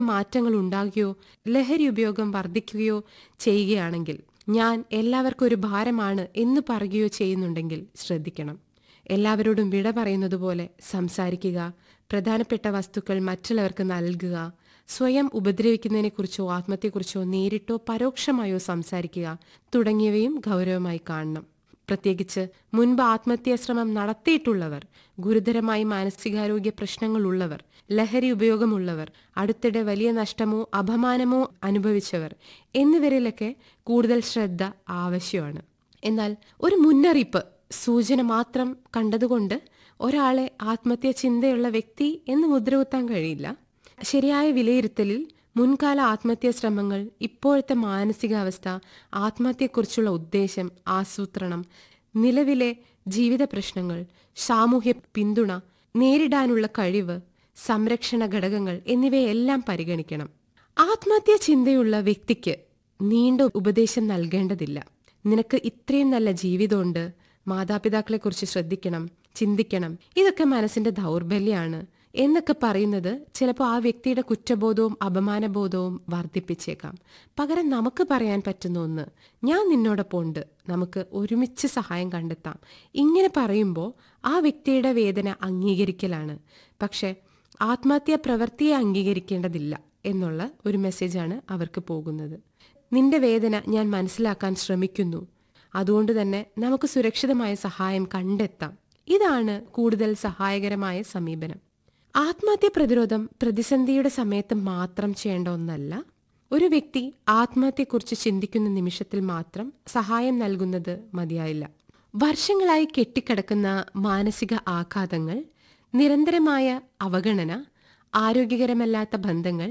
മാറ്റങ്ങൾ ഉണ്ടാകുകയോ ലഹരി ഉപയോഗം വർദ്ധിക്കുകയോ ചെയ്യുകയാണെങ്കിൽ ഞാൻ എല്ലാവർക്കും ഒരു ഭാരമാണ് എന്ന് പറയുകയോ ചെയ്യുന്നുണ്ടെങ്കിൽ ശ്രദ്ധിക്കണം എല്ലാവരോടും വിട പറയുന്നത് പോലെ സംസാരിക്കുക പ്രധാനപ്പെട്ട വസ്തുക്കൾ മറ്റുള്ളവർക്ക് നൽകുക സ്വയം ഉപദ്രവിക്കുന്നതിനെക്കുറിച്ചോ ആത്മഹത്യയെക്കുറിച്ചോ നേരിട്ടോ പരോക്ഷമായോ സംസാരിക്കുക തുടങ്ങിയവയും ഗൗരവമായി കാണണം പ്രത്യേകിച്ച് മുൻപ് ആത്മഹത്യാ ശ്രമം നടത്തിയിട്ടുള്ളവർ ഗുരുതരമായി മാനസികാരോഗ്യ പ്രശ്നങ്ങളുള്ളവർ ലഹരി ഉപയോഗമുള്ളവർ അടുത്തിടെ വലിയ നഷ്ടമോ അപമാനമോ അനുഭവിച്ചവർ എന്നിവരിലൊക്കെ കൂടുതൽ ശ്രദ്ധ ആവശ്യമാണ് എന്നാൽ ഒരു മുന്നറിയിപ്പ് സൂചന മാത്രം കണ്ടതുകൊണ്ട് ഒരാളെ ആത്മഹത്യ ചിന്തയുള്ള വ്യക്തി എന്ന് മുദ്രകുത്താൻ കഴിയില്ല ശരിയായ വിലയിരുത്തലിൽ മുൻകാല ആത്മഹത്യാ ശ്രമങ്ങൾ ഇപ്പോഴത്തെ മാനസികാവസ്ഥ ആത്മഹത്യയെക്കുറിച്ചുള്ള ഉദ്ദേശം ആസൂത്രണം നിലവിലെ ജീവിത പ്രശ്നങ്ങൾ സാമൂഹ്യ പിന്തുണ നേരിടാനുള്ള കഴിവ് സംരക്ഷണ ഘടകങ്ങൾ എന്നിവയെല്ലാം പരിഗണിക്കണം ആത്മഹത്യാ ചിന്തയുള്ള വ്യക്തിക്ക് നീണ്ട ഉപദേശം നൽകേണ്ടതില്ല നിനക്ക് ഇത്രയും നല്ല ജീവിതമുണ്ട് മാതാപിതാക്കളെക്കുറിച്ച് ശ്രദ്ധിക്കണം ചിന്തിക്കണം ഇതൊക്കെ മനസ്സിന്റെ ദൗർബല്യമാണ് എന്നൊക്കെ പറയുന്നത് ചിലപ്പോൾ ആ വ്യക്തിയുടെ കുറ്റബോധവും അപമാനബോധവും വർദ്ധിപ്പിച്ചേക്കാം പകരം നമുക്ക് പറയാൻ പറ്റുന്ന ഒന്ന് ഞാൻ നിന്നോടൊപ്പം ഉണ്ട് നമുക്ക് ഒരുമിച്ച് സഹായം കണ്ടെത്താം ഇങ്ങനെ പറയുമ്പോൾ ആ വ്യക്തിയുടെ വേദന അംഗീകരിക്കലാണ് പക്ഷെ ആത്മഹത്യാ പ്രവൃത്തിയെ അംഗീകരിക്കേണ്ടതില്ല എന്നുള്ള ഒരു മെസ്സേജാണ് അവർക്ക് പോകുന്നത് നിന്റെ വേദന ഞാൻ മനസ്സിലാക്കാൻ ശ്രമിക്കുന്നു അതുകൊണ്ട് തന്നെ നമുക്ക് സുരക്ഷിതമായ സഹായം കണ്ടെത്താം ഇതാണ് കൂടുതൽ സഹായകരമായ സമീപനം ആത്മഹത്യ പ്രതിരോധം പ്രതിസന്ധിയുടെ സമയത്ത് മാത്രം ചെയ്യേണ്ട ഒന്നല്ല ഒരു വ്യക്തി ആത്മഹത്യയെക്കുറിച്ച് ചിന്തിക്കുന്ന നിമിഷത്തിൽ മാത്രം സഹായം നൽകുന്നത് മതിയായില്ല വർഷങ്ങളായി കെട്ടിക്കിടക്കുന്ന മാനസിക ആഘാതങ്ങൾ നിരന്തരമായ അവഗണന ആരോഗ്യകരമല്ലാത്ത ബന്ധങ്ങൾ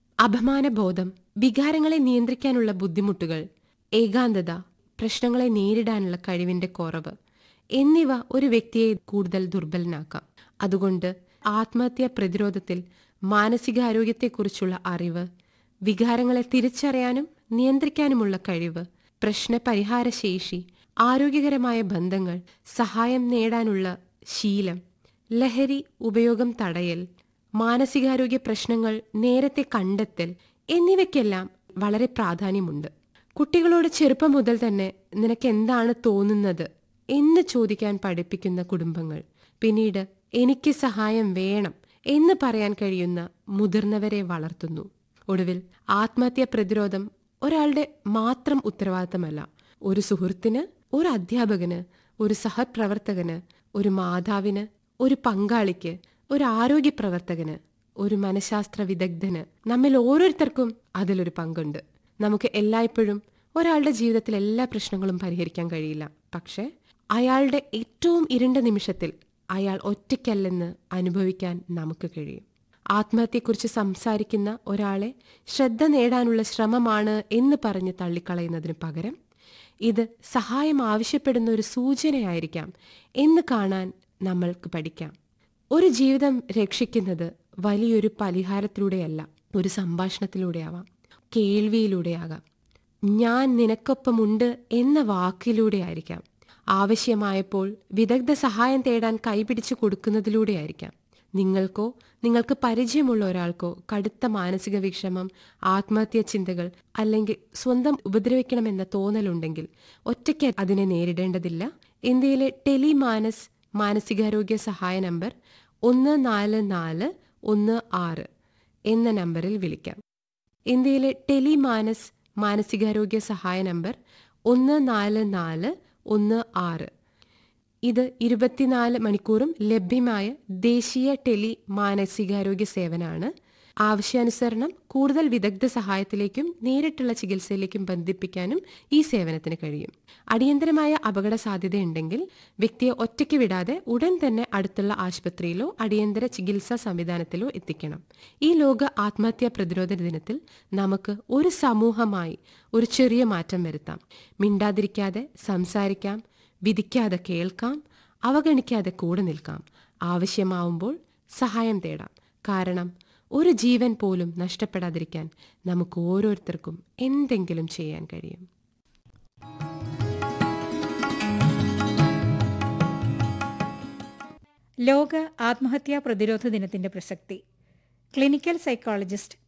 അപമാനബോധം വികാരങ്ങളെ നിയന്ത്രിക്കാനുള്ള ബുദ്ധിമുട്ടുകൾ ഏകാന്തത പ്രശ്നങ്ങളെ നേരിടാനുള്ള കഴിവിന്റെ കുറവ് എന്നിവ ഒരു വ്യക്തിയെ കൂടുതൽ ദുർബലനാക്കാം അതുകൊണ്ട് ആത്മഹത്യാ പ്രതിരോധത്തിൽ മാനസികാരോഗ്യത്തെക്കുറിച്ചുള്ള അറിവ് വികാരങ്ങളെ തിരിച്ചറിയാനും നിയന്ത്രിക്കാനുമുള്ള കഴിവ് പ്രശ്നപരിഹാര ശേഷി ആരോഗ്യകരമായ ബന്ധങ്ങൾ സഹായം നേടാനുള്ള ശീലം ലഹരി ഉപയോഗം തടയൽ മാനസികാരോഗ്യ പ്രശ്നങ്ങൾ നേരത്തെ കണ്ടെത്തൽ എന്നിവയ്ക്കെല്ലാം വളരെ പ്രാധാന്യമുണ്ട് കുട്ടികളോട് ചെറുപ്പം മുതൽ തന്നെ നിനക്ക് എന്താണ് തോന്നുന്നത് എന്ന് ചോദിക്കാൻ പഠിപ്പിക്കുന്ന കുടുംബങ്ങൾ പിന്നീട് എനിക്ക് സഹായം വേണം എന്ന് പറയാൻ കഴിയുന്ന മുതിർന്നവരെ വളർത്തുന്നു ഒടുവിൽ ആത്മഹത്യാ പ്രതിരോധം ഒരാളുടെ മാത്രം ഉത്തരവാദിത്തമല്ല ഒരു സുഹൃത്തിന് ഒരു അധ്യാപകന് ഒരു സഹപ്രവർത്തകന് ഒരു മാതാവിന് ഒരു പങ്കാളിക്ക് ഒരു ആരോഗ്യ പ്രവർത്തകന് ഒരു മനഃശാസ്ത്ര വിദഗ്ധന് നമ്മിൽ ഓരോരുത്തർക്കും അതിലൊരു പങ്കുണ്ട് നമുക്ക് എല്ലായ്പ്പോഴും ഒരാളുടെ ജീവിതത്തിൽ എല്ലാ പ്രശ്നങ്ങളും പരിഹരിക്കാൻ കഴിയില്ല പക്ഷേ അയാളുടെ ഏറ്റവും ഇരുണ്ട നിമിഷത്തിൽ അയാൾ ഒറ്റയ്ക്കല്ലെന്ന് അനുഭവിക്കാൻ നമുക്ക് കഴിയും ആത്മഹത്യയെക്കുറിച്ച് സംസാരിക്കുന്ന ഒരാളെ ശ്രദ്ധ നേടാനുള്ള ശ്രമമാണ് എന്ന് പറഞ്ഞ് തള്ളിക്കളയുന്നതിന് പകരം ഇത് സഹായം ആവശ്യപ്പെടുന്ന ഒരു സൂചനയായിരിക്കാം എന്ന് കാണാൻ നമ്മൾക്ക് പഠിക്കാം ഒരു ജീവിതം രക്ഷിക്കുന്നത് വലിയൊരു പരിഹാരത്തിലൂടെയല്ല ഒരു സംഭാഷണത്തിലൂടെയാവാം കേൾവിയിലൂടെയാകാം ഞാൻ നിനക്കൊപ്പമുണ്ട് എന്ന വാക്കിലൂടെയായിരിക്കാം ആവശ്യമായപ്പോൾ വിദഗ്ധ സഹായം തേടാൻ കൈപിടിച്ചു കൊടുക്കുന്നതിലൂടെയായിരിക്കാം നിങ്ങൾക്കോ നിങ്ങൾക്ക് പരിചയമുള്ള ഒരാൾക്കോ കടുത്ത മാനസിക വിഷമം ആത്മഹത്യാ ചിന്തകൾ അല്ലെങ്കിൽ സ്വന്തം ഉപദ്രവിക്കണമെന്ന തോന്നലുണ്ടെങ്കിൽ ഒറ്റയ്ക്ക് അതിനെ നേരിടേണ്ടതില്ല ഇന്ത്യയിലെ ടെലിമാനസ് മാനസികാരോഗ്യ സഹായ നമ്പർ ഒന്ന് നാല് നാല് ഒന്ന് ആറ് എന്ന നമ്പറിൽ വിളിക്കാം ഇന്ത്യയിലെ ടെലിമാനസ് മാനസികാരോഗ്യ സഹായ നമ്പർ ഒന്ന് നാല് നാല് ഒന്ന് ആറ് ഇത് ഇരുപത്തിനാല് മണിക്കൂറും ലഭ്യമായ ദേശീയ ടെലി മാനസികാരോഗ്യ സേവനമാണ് ആവശ്യാനുസരണം കൂടുതൽ വിദഗ്ധ സഹായത്തിലേക്കും നേരിട്ടുള്ള ചികിത്സയിലേക്കും ബന്ധിപ്പിക്കാനും ഈ സേവനത്തിന് കഴിയും അടിയന്തരമായ അപകട സാധ്യതയുണ്ടെങ്കിൽ വ്യക്തിയെ ഒറ്റയ്ക്ക് വിടാതെ ഉടൻ തന്നെ അടുത്തുള്ള ആശുപത്രിയിലോ അടിയന്തര ചികിത്സാ സംവിധാനത്തിലോ എത്തിക്കണം ഈ ലോക ആത്മഹത്യാ പ്രതിരോധ ദിനത്തിൽ നമുക്ക് ഒരു സമൂഹമായി ഒരു ചെറിയ മാറ്റം വരുത്താം മിണ്ടാതിരിക്കാതെ സംസാരിക്കാം വിധിക്കാതെ കേൾക്കാം അവഗണിക്കാതെ കൂടെ നിൽക്കാം ആവശ്യമാവുമ്പോൾ സഹായം തേടാം കാരണം ഒരു ജീവൻ പോലും നഷ്ടപ്പെടാതിരിക്കാൻ നമുക്ക് ഓരോരുത്തർക്കും എന്തെങ്കിലും ചെയ്യാൻ കഴിയും ലോക ആത്മഹത്യാ പ്രതിരോധ ദിനത്തിന്റെ പ്രസക്തി ക്ലിനിക്കൽ സൈക്കോളജിസ്റ്റ്